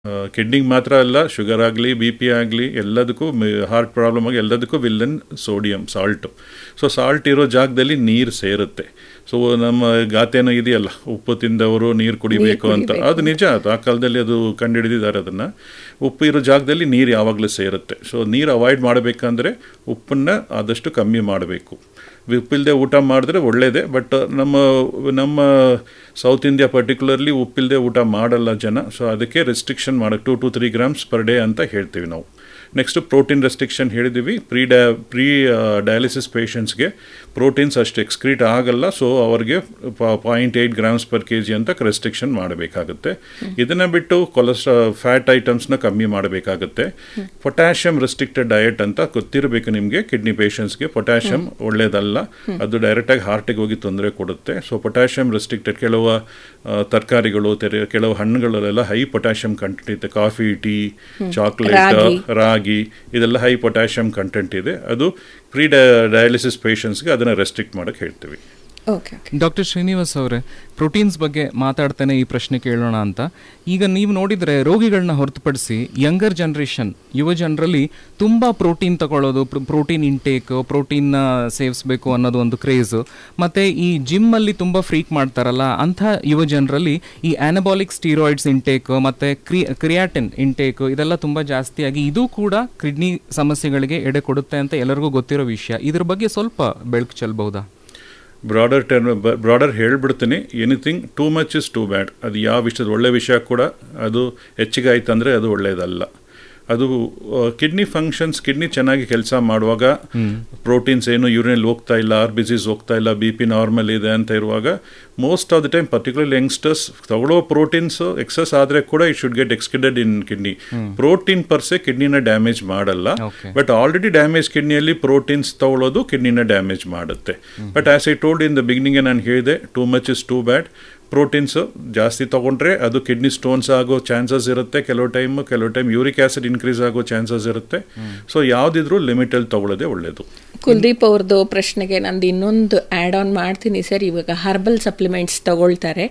ಕಿಡ್ನಿಗೆ ಮಾತ್ರ ಅಲ್ಲ ಶುಗರ್ ಆಗಲಿ ಬಿ ಪಿ ಆಗಲಿ ಎಲ್ಲದಕ್ಕೂ ಹಾರ್ಟ್ ಪ್ರಾಬ್ಲಮ್ ಆಗಿ ಎಲ್ಲದಕ್ಕೂ villain sodium salt so salt ಇರೋ ಜಾಗದಲ್ಲಿ ನೀರು ಸೇರುತ್ತೆ ಸೊ ನಮ್ಮ ಗಾತೆನೂ ಇದೆಯಲ್ಲ ಉಪ್ಪು ತಿಂದವರು ನೀರು ಕುಡಿಬೇಕು ಅಂತ ಅದು ನಿಜ ಅದು ಆ ಕಾಲದಲ್ಲಿ ಅದು ಕಂಡುಹಿಡಿದಿದ್ದಾರೆ ಅದನ್ನು ಉಪ್ಪು ಇರೋ ಜಾಗದಲ್ಲಿ ನೀರು ಯಾವಾಗಲೂ ಸೇರುತ್ತೆ ಸೊ ನೀರು ಅವಾಯ್ಡ್ ಮಾಡಬೇಕಂದ್ರೆ ಉಪ್ಪನ್ನು ಆದಷ್ಟು ಕಮ್ಮಿ ಮಾಡಬೇಕು ಉಪ್ಪಿಲ್ಲದೆ ಊಟ ಮಾಡಿದ್ರೆ ಒಳ್ಳೆಯದೇ ಬಟ್ ನಮ್ಮ ನಮ್ಮ ಸೌತ್ ಇಂಡಿಯಾ ಪರ್ಟಿಕ್ಯುಲರ್ಲಿ ಉಪ್ಪಿಲ್ಲದೆ ಊಟ ಮಾಡಲ್ಲ ಜನ ಸೊ ಅದಕ್ಕೆ ರೆಸ್ಟ್ರಿಕ್ಷನ್ ಮಾಡೋಕ್ಕೆ two to three grams per day ಅಂತ ಹೇಳ್ತೀವಿ ನಾವು ನೆಕ್ಸ್ಟ್ ಪ್ರೋಟೀನ್ ರೆಸ್ಟ್ರಿಕ್ಷನ್ ಹೇಳಿದ್ದೀವಿ ಪ್ರೀ ಡಯ ಪ್ರೀ ಡಯಾಲಿಸಿಸ್ ಪೇಷಂಟ್ಸ್ಗೆ ಪ್ರೋಟೀನ್ಸ್ ಅಷ್ಟು ಎಕ್ಸ್ಕ್ರೀಟ್ ಆಗಲ್ಲ ಸೊ ಅವ್ರಿಗೆ point eight grams per K G ಅಂತ ರೆಸ್ಟ್ರಿಕ್ಷನ್ ಮಾಡಬೇಕಾಗುತ್ತೆ ಇದನ್ನು ಬಿಟ್ಟು ಕೊಲೆಸ್ಟ್ರಾ ಫ್ಯಾಟ್ ಐಟಮ್ಸ್ನ ಕಮ್ಮಿ ಮಾಡಬೇಕಾಗುತ್ತೆ ಪೊಟ್ಯಾಷಿಯಮ್ ರೆಸ್ಟ್ರಿಕ್ಟೆಡ್ ಡಯಟ್ ಅಂತ ಗೊತ್ತಿರಬೇಕು ನಿಮಗೆ ಕಿಡ್ನಿ ಪೇಷಂಟ್ಸ್ಗೆ ಪೊಟ್ಯಾಷಿಯಮ್ ಒಳ್ಳೆಯದಲ್ಲ ಅದು ಡೈರೆಕ್ಟಾಗಿ ಹಾರ್ಟಿಗೆ ಹೋಗಿ ತೊಂದರೆ ಕೊಡುತ್ತೆ ಸೊ ಪೊಟ್ಯಾಷಿಯಮ್ ರೆಸ್ಟ್ರಿಕ್ಟೆಡ್ ಕೆಲವು ತರಕಾರಿಗಳು ತೆರೆ ಕೆಲವು ಹಣ್ಣುಗಳಲ್ಲೆಲ್ಲ ಹೈ ಪೊಟ್ಯಾಷಿಯಮ್ ಕಂಟೆಂಟ್ ಇದೆ ಕಾಫಿ ಟೀ ಚಾಕ್ಲೇಟ್ ರಾಗಿ ಇದೆಲ್ಲ ಹೈ ಪೊಟ್ಯಾಷಿಯಮ್ ಕಂಟೆಂಟ್ ಇದೆ ಅದು ಪ್ರೀ ಡಯಾಲಿಸಿಸ್ ಪೇಷಂಟ್ಸ್ಗೆ ಅದನ್ನು ರೆಸ್ಟ್ರಿಕ್ಟ್ ಮಾಡೋಕ್ಕೆ ಹೇಳ್ತೀವಿ ಓಕೆ ಡಾಕ್ಟರ್ ಶ್ರೀನಿವಾಸ್ ಅವರೇ ಪ್ರೋಟೀನ್ಸ್ ಬಗ್ಗೆ ಮಾತಾಡ್ತಾನೆ ಈ ಪ್ರಶ್ನೆ ಕೇಳೋಣ ಅಂತ ಈಗ ನೀವು ನೋಡಿದರೆ ರೋಗಿಗಳನ್ನ ಹೊರತುಪಡಿಸಿ ಯಂಗರ್ ಜನ್ರೇಷನ್ ಯುವ ಜನರಲ್ಲಿ ತುಂಬ ಪ್ರೋಟೀನ್ ತಗೊಳ್ಳೋದು ಪ್ರೋಟೀನ್ ಇಂಟೇಕ್ ಪ್ರೋಟೀನ್ನ ಸೇವಿಸಬೇಕು ಅನ್ನೋದು ಒಂದು ಕ್ರೇಜು ಮತ್ತು ಈ ಜಿಮ್ಮಲ್ಲಿ ತುಂಬ ಫ್ರೀಕ್ ಮಾಡ್ತಾರಲ್ಲ ಅಂಥ ಯುವ ಜನರಲ್ಲಿ ಈ ಆನಬಾಲಿಕ್ ಸ್ಟೀರಾಯ್ಡ್ಸ್ ಇಂಟೇಕ್ ಮತ್ತು ಕ್ರಿ ಕ್ರಿಯಾಟಿನ್ ಇಂಟೇಕ್ ಇದೆಲ್ಲ ತುಂಬ ಜಾಸ್ತಿಯಾಗಿ ಇದು ಕೂಡ ಕಿಡ್ನಿ ಸಮಸ್ಯೆಗಳಿಗೆ ಎಡೆ ಕೊಡುತ್ತೆ ಅಂತ ಎಲ್ಲರಿಗೂ ಗೊತ್ತಿರೋ ವಿಷಯ ಇದ್ರ ಬಗ್ಗೆ ಸ್ವಲ್ಪ ಬೆಳಕು ಚೆಲ್ಲಬಹುದಾ ಬ್ರಾಡರ್ ಟರ್ಮ್ ಬ್ರಾಡರ್ ಹೇಳ್ಬಿಡ್ತೀನಿ anything too much is too bad ಅದು ಯಾವ ವಿಷಯದ ಒಳ್ಳೆ ವಿಷಯ ಕೂಡ ಅದು ಹೆಚ್ಚಿಗೆ ಆಯ್ತು ಅಂದರೆ ಅದು ಒಳ್ಳೆಯದಲ್ಲ ಅದು ಕಿಡ್ನಿ ಫಂಕ್ಷನ್ಸ್ ಕಿಡ್ನಿ ಚೆನ್ನಾಗಿ ಕೆಲಸ ಮಾಡುವಾಗ ಪ್ರೋಟೀನ್ಸ್ ಏನು ಯೂರಿನಲ್ಲಿ ಹೋಗ್ತಾ ಇಲ್ಲ ಆರ್ ಬಿಸಿಸ್ ಹೋಗ್ತಾ ಇಲ್ಲ ಬಿ ಪಿ ನಾರ್ಮಲ್ ಇದೆ ಅಂತ ಇರುವಾಗ most of the time particularly youngsters ತಗೊಳ್ಳೋ ಪ್ರೋಟೀನ್ಸ್ ಎಕ್ಸಸ್ ಆದರೆ ಕೂಡ it should get extended in kidney protein per se ಕಿಡ್ನಿನ ಡ್ಯಾಮೇಜ್ ಮಾಡಲ್ಲ ಬಟ್ ಆಲ್ರೆಡಿ ಡ್ಯಾಮೇಜ್ ಕಿಡ್ನಿಯಲ್ಲಿ ಪ್ರೋಟೀನ್ಸ್ ತಗೊಳ್ಳೋದು ಕಿಡ್ನಿನ ಡ್ಯಾಮೇಜ್ ಮಾಡುತ್ತೆ but as I told in the beginning ನಾನು ಹೇಳಿದೆ too much is too bad proteins ಜಾಸ್ತಿ ತೊಗೊಂಡ್ರೆ ಅದು ಕಿಡ್ನಿ ಸ್ಟೋನ್ಸ್ ಆಗೋ ಚಾನ್ಸಸ್ ಇರುತ್ತೆ ಕೆಲವು ಟೈಮ್ ಕೆಲವು ಟೈಮ್ ಯೂರಿಕ್ ಆಸಿಡ್ ಇನ್ಕ್ರೀಸ್ ಆಗೋ ಚಾನ್ಸಸ್ ಇರುತ್ತೆ ಸೊ ಯಾವುದಿದ್ರೂ ಲಿಮಿಟಲ್ಲಿ ತೊಗೊಳ್ಳೋದೇ ಒಳ್ಳೆಯದು ಕುಲ್ದೀಪ್ ಅವ್ರದ್ದು ಪ್ರಶ್ನೆಗೆ ನಂದು ಇನ್ನೊಂದು ಆ್ಯಡ್ ಆನ್ ಮಾಡ್ತೀನಿ ಸರ್ ಇವಾಗ ಹರ್ಬಲ್ ಸಪ್ಲಿಮೆಂಟ್ಸ್ ತಗೊಳ್ತಾರೆ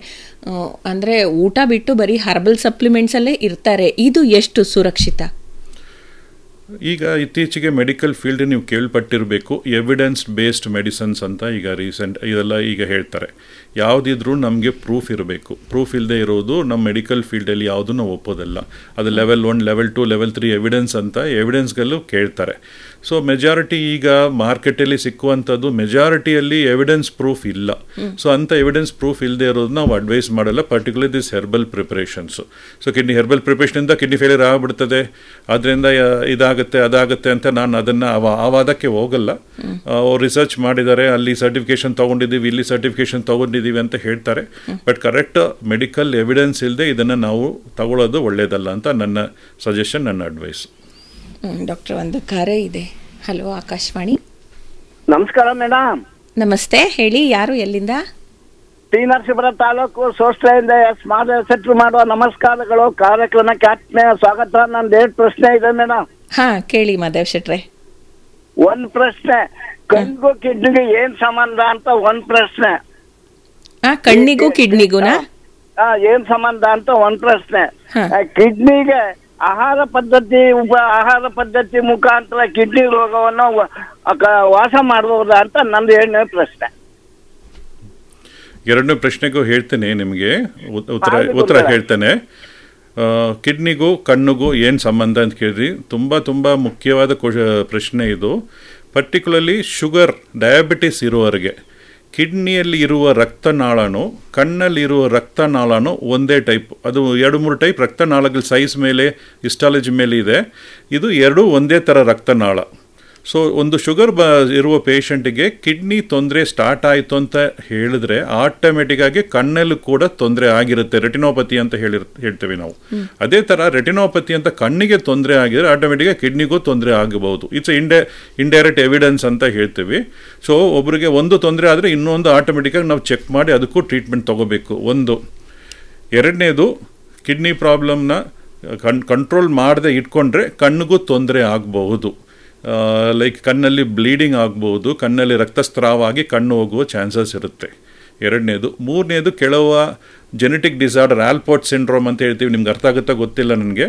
ಅಂದರೆ ಊಟ ಬಿಟ್ಟು ಬರೀ ಹರ್ಬಲ್ ಸಪ್ಲಿಮೆಂಟ್ಸಲ್ಲೇ ಇರ್ತಾರೆ ಇದು ಎಷ್ಟು ಸುರಕ್ಷಿತ ಈಗ ಇತ್ತೀಚೆಗೆ ಮೆಡಿಕಲ್ ಫೀಲ್ಡ್ ನೀವು ಕೇಳ್ಪಟ್ಟಿರಬೇಕು ಎವಿಡೆನ್ಸ್ ಬೇಸ್ಡ್ ಮೆಡಿಸನ್ಸ್ ಅಂತ ಈಗ ರೀಸೆಂಟ್ ಇದೆಲ್ಲ ಈಗ ಹೇಳ್ತಾರೆ ಯಾವುದಿದ್ರೂ ನಮಗೆ ಪ್ರೂಫ್ ಇರಬೇಕು ಪ್ರೂಫ್ ಇಲ್ಲದೆ ಇರೋದು ನಮ್ಮ ಮೆಡಿಕಲ್ ಫೀಲ್ಡಲ್ಲಿ ಯಾವುದೂ ನಾವು ಒಪ್ಪೋದಲ್ಲ ಅದು level one level two level three evidence ಅಂತ ಎವಿಡೆನ್ಸ್ಗಲ್ಲೂ ಕೇಳ್ತಾರೆ ಸೊ ಮೆಜಾರಿಟಿ ಈಗ ಮಾರ್ಕೆಟಲ್ಲಿ ಸಿಕ್ಕುವಂಥದ್ದು ಮೆಜಾರಿಟಿಯಲ್ಲಿ ಎವಿಡೆನ್ಸ್ ಪ್ರೂಫ್ ಇಲ್ಲ ಸೊ ಅಂಥ ಎವಿಡೆನ್ಸ್ ಪ್ರೂಫ್ ಇಲ್ಲದೆ ಇರೋದು ನಾವು ಅಡ್ವೈಸ್ ಮಾಡಲ್ಲ particular this herbal preparations so kidney herbal ಪ್ರಿಪರೇಷನಿಂದ ಕಿಡ್ನಿ ಫೇಲಿಯರ್ ಆಗಿಬಿಡ್ತದೆ ಅದರಿಂದ ಇದಾಗುತ್ತೆ ಅದಾಗುತ್ತೆ ಅಂತ ನಾನು ಅದನ್ನು ಆ ವಾದಕ್ಕೆ ಹೋಗಲ್ಲ ಅವ್ರು ರಿಸರ್ಚ್ ಮಾಡಿದ್ದಾರೆ ಅಲ್ಲಿ ಸರ್ಟಿಫಿಕೇಶನ್ ತೊಗೊಂಡಿದ್ದೀವಿ ಇಲ್ಲಿ ಸರ್ಟಿಫಿಕೇಶನ್ ತೊಗೊಂಡಿದ್ದೀವಿ ಅಂತ ಹೇಳ್ತಾರೆ ಬಟ್ ಕರೆಕ್ಟ್ ಮೆಡಿಕಲ್ ಎವಿಡೆನ್ಸ್ ಇಲ್ಲದೆ ಇದನ್ನು ನಾವು ತಗೊಳ್ಳೋದು ಒಳ್ಳೆಯದಲ್ಲ ಅಂತ ನನ್ನ ಸಜೆಷನ್ ನನ್ನ ಅಡ್ವೈಸ್ ಡಾಕ್ಟರ್ ಒಂದು ಕರೆ ಇದೆ ಹಲೋ ಆಕಾಶವಾಣಿ ನಮಸ್ಕಾರ ಮೇಡಮ್ ನಮಸ್ತೆ ಹೇಳಿ ಯಾರು ಎಲ್ಲಿಂದ ಟಿ ನರಸೀಪುರ ತಾಲೂಕು ಸೋಸ್ಲೆಯಿಂದ ಎಸ್ ಮಾದೇವ್ ಮಾಡುವ ನಮಸ್ಕಾರಗಳು ಕಾರ್ಯಕ್ರಮಕ್ಕೆ ಆತ್ಮೀಯ ಸ್ವಾಗತ ನನ್ನ ಎರಡು ಪ್ರಶ್ನೆ ಇದೆ ಮೇಡಮ್ ಹಾ ಕೇಳಿ ಮಾದೇವ್ ಶೆಟ್ರೆ ಒಂದ್ ಪ್ರಶ್ನೆ ಕಣ್ಗೂ ಕಿಡ್ನಿಗೆ ಏನ್ ಸಂಬಂಧ ಅಂತ ಒಂದ್ ಪ್ರಶ್ನೆ ಆ ಕಣ್ಣಿಗೂ ಕಿಡ್ನಿಗೂನಾ ಆ, ಏನ್ ಸಂಬಂಧ ಅಂತ ಒಂದ್ ಪ್ರಶ್ನೆ ಹಾ. ಆ, ಕಿಡ್ನಿಗೆ ಆಹಾರ ಪದ್ಧತಿ ಉಪ ಆಹಾರ ಪದ್ಧತಿ ಮುಖಾಂತರ ಕಿಡ್ನಿ ರೋಗವನ್ನು ವ- ಅಕ- ವಾಸ ಮಾಡಬಹುದಾ ಅಂತ ನಂದು ಎರಡನೇ ಪ್ರಶ್ನೆ ಎರಡನೇ ಪ್ರಶ್ನೆಗೂ ಹೇಳ್ತೇನೆ ನಿಮಗೆ ಉ- ಉತ್ತರ ಆಯ್ತು, ಉತ್ತರ ಗುರುಗಳೇ. ಹೇಳ್ತೇನೆ ಆ, ಕಿಡ್ನಿಗೂ ಕಣ್ಣಿಗೂ ಏನು ಸಂಬಂಧ ಅಂತ ಕೇಳಿದ್ರಿ ತುಂಬ ತುಂಬ ಮುಖ್ಯವಾದ ಕೋಶ ಪ್ರಶ್ನೆ ಇದು ಪರ್ಟಿಕ್ಯುಲರ್ಲಿ ಶುಗರ್ ಡಯಾಬಿಟಿಸ್ ಇರುವವರಿಗೆ ಕಿಡ್ನಿಯಲ್ಲಿ ಇರುವ ರಕ್ತನಾಳನು ಕಣ್ಣಲ್ಲಿರುವ ರಕ್ತನಾಳನು ಒಂದೇ ಟೈಪ್ ಅದು ಎರಡು ಮೂರು ಟೈಪ್ ರಕ್ತನಾಳಗಳ ಸೈಜ್ ಮೇಲೆ ಇಸ್ಟಾಲಜಿ ಮೇಲೆ ಇದೆ ಇದು ಎರಡೂ ಒಂದೇ ಥರ ರಕ್ತನಾಳ ಸೊ ಒಂದು ಶುಗರ್ ಬ ಇರುವ ಪೇಷಂಟಿಗೆ ಕಿಡ್ನಿ ತೊಂದರೆ ಸ್ಟಾರ್ಟ್ ಆಯಿತು ಅಂತ ಹೇಳಿದ್ರೆ ಆಟೋಮೆಟಿಕ್ಕಾಗಿ ಕಣ್ಣಲ್ಲೂ ಕೂಡ ತೊಂದರೆ ಆಗಿರುತ್ತೆ ರೆಟಿನೋಪತಿ ಅಂತ ಹೇಳಿರ್ ಹೇಳ್ತೇವೆ ನಾವು ಅದೇ ಥರ ರೆಟಿನೋಪತಿ ಅಂತ ಕಣ್ಣಿಗೆ ತೊಂದರೆ ಆಗಿದ್ರೆ ಆಟೋಮೆಟಿಕ್ಕಾಗಿ ಕಿಡ್ನಿಗೂ ತೊಂದರೆ ಆಗಬಹುದು ಇಟ್ಸ್ ಇಂಡೆ ಇಂಡೈರೆಕ್ಟ್ ಎವಿಡೆನ್ಸ್ ಅಂತ ಹೇಳ್ತೀವಿ ಸೊ ಒಬ್ಬರಿಗೆ ಒಂದು ತೊಂದರೆ ಆದರೆ ಇನ್ನೊಂದು ಆಟೋಮೆಟಿಕ್ಕಾಗಿ ನಾವು ಚೆಕ್ ಮಾಡಿ ಅದಕ್ಕೂ ಟ್ರೀಟ್ಮೆಂಟ್ ತಗೋಬೇಕು ಒಂದು ಎರಡನೇದು ಕಿಡ್ನಿ ಪ್ರಾಬ್ಲಮ್ನ ಕಣ್ ಕಂಟ್ರೋಲ್ ಮಾಡದೆ ಇಟ್ಕೊಂಡ್ರೆ ಕಣ್ಣಿಗೂ ತೊಂದರೆ ಆಗಬಹುದು ಲೈಕ್ ಕಣ್ಣಲ್ಲಿ ಬ್ಲೀಡಿಂಗ್ ಆಗ್ಬೋದು ಕಣ್ಣಲ್ಲಿ ರಕ್ತಸ್ರಾವ ಆಗಿ ಕಣ್ಣು ಹೋಗುವ ಚಾನ್ಸಸ್ ಇರುತ್ತೆ ಎರಡನೇದು ಮೂರನೇದು ಕೆಲವು ಜೆನೆಟಿಕ್ ಡಿಸಾರ್ಡರ್ ಆಲ್ಪೋರ್ಟ್ ಸಿಂಡ್ರೋಮ್ ಅಂತ ಹೇಳ್ತೀವಿ ನಿಮ್ಗೆ ಅರ್ಥ ಆಗುತ್ತಾ ಗೊತ್ತಿಲ್ಲ ನನಗೆ